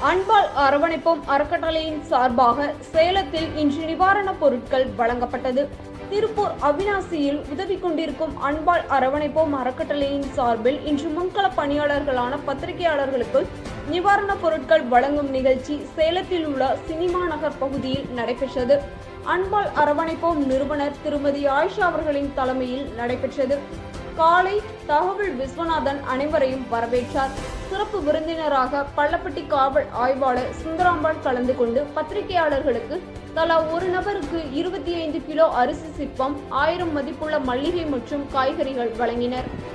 அன்பால் அரவணைப்போம் அறக்கட்டளையின் சார்பாக சேலத்தில் இன்று நிவாரணப் பொருட்கள் வழங்கப்பட்டது திருப்பூர் அவினாசியில் உதவி கொண்டிருக்கும் அன்பால் அரவணைப்போம் அறக்கட்டளையின் சார்பில் இன்று முன்கள பணியாளர்களான பத்திரிகையாளர்களுக்கு நிவாரணப் பொருட்கள் வழங்கும் நிகழ்ச்சி சேலத்தில் உள்ள சினிமா நகர் பகுதியில் நடைபெற்றது அன்பால் அரவணைப்போம் நிறுவனர் திருமதி ஆயிஷா அவர்களின் தலைமையில் நடைபெற்றது காலை தகவல் விஸ்வநாதன் அனைவரையும் வரவேற்றார் சிறப்பு விருந்தினராக பள்ளப்பட்டி காவல் ஆய்வாளர் சுந்தராம்பாள் கலந்து கொண்டு பத்திரிகையாளர்களுக்கு தலா ஒரு நபருக்கு இருபத்தி ஐந்து கிலோ அரிசி சிப்பம் ஆயிரம் மதிப்புள்ள மல்லிகை மற்றும் காய்கறிகள் வழங்கினர்